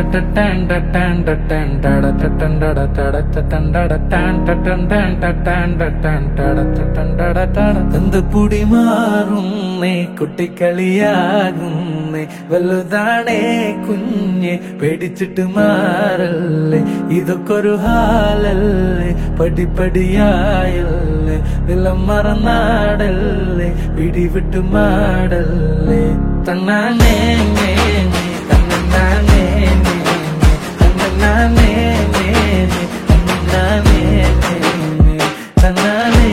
പൊടി മാറുന്നേ കുട്ടിക്കളിയാകുന്നേ വലുതാണേ കുഞ്ഞെ പേടിച്ചിട്ട് മാറല്ലേ ഇതൊക്കെ ഒരു ഹാലല്ലേ പടിപ്പടിയായല്ലേ നിലം മറന്നാടല്ലേ പിടിവിട്ട് മാടല്ലേ തന്നാനേ തന്നാനേ തന്നാനേ തന്നാനേ തന്നാനേ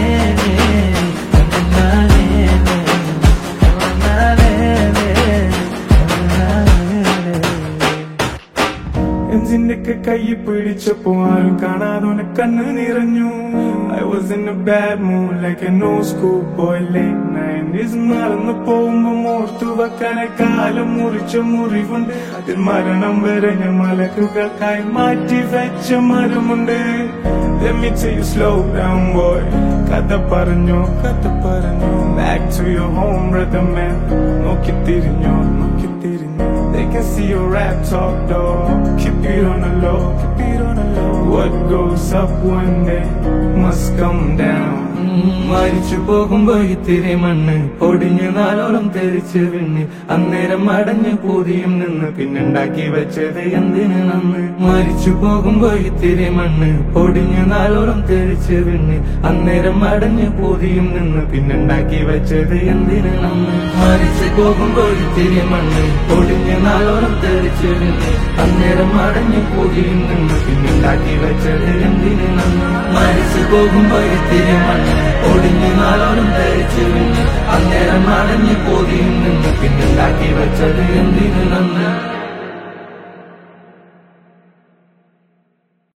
എഞ്ചിന്റെയൊക്കെ കൈ പിടിച്ചപ്പോ ആരും കാണാതെ കണ്ണ് നിറഞ്ഞു I was in a bad mood like an old school boy late night മറന്നു പോകുമ്പോ ഓർത്തു വെക്കാനെ കാലം മുറിച്ച മുറിവുണ്ട് അതിൽ മരണം വരഞ്ഞ മലക്കുകൾക്കായി മാറ്റി വെച്ച മരമുണ്ട് Let me tell you slow down boy കഥ പറഞ്ഞോ കഥ പറഞ്ഞോ Back to your home brother man നോക്കി തിരിഞ്ഞോ നോക്കി തിരിഞ്ഞോ They can see your rap talk dog Keep it on the low Keep it on the low What goes up one day must come down മരിച്ചു പോകുമ്പോ ഇത്തിരി മണ്ണ് പൊടിഞ്ഞ് നാലോളം തെറിച്ച് വീണ് അന്നേരം അടഞ്ഞ് പൂതിയും നിന്ന് പിന്നുണ്ടാക്കി വെച്ചത് എന്തിന് നന്ന് മരിച്ചു പോകുമ്പോ ഇത്തിരി മണ്ണ് പൊടിഞ്ഞ് നാലോളം തെറിച്ച് വീണ് അന്നേരം അടഞ്ഞ് പൂതിയും നിന്ന് പിന്നുണ്ടാക്കി വെച്ചത് എന്തിന് നന്ന് മരിച്ചു പോകുമ്പോ ഇത്തിരി മണ്ണ് പൊടിഞ്ഞ് നാലോളം തെറിച്ച് വീണ് അന്നേരം അടഞ്ഞ് പൂതിയും നിന്ന് പിന്നുണ്ടാക്കി വെച്ചത് എന്തിന് നന്ന് മരിച്ചു പോകുമ്പോ ഇത്തിരി മണ്ണ് ഒടിഞ്ഞ് നാലോളം ധരിച്ചു വീണ് അന്നേരം അടഞ്ഞു പോതിയും നിന്ന് പിന്നുണ്ടാക്കി വെച്ചത് എന്തിനു നന്ന്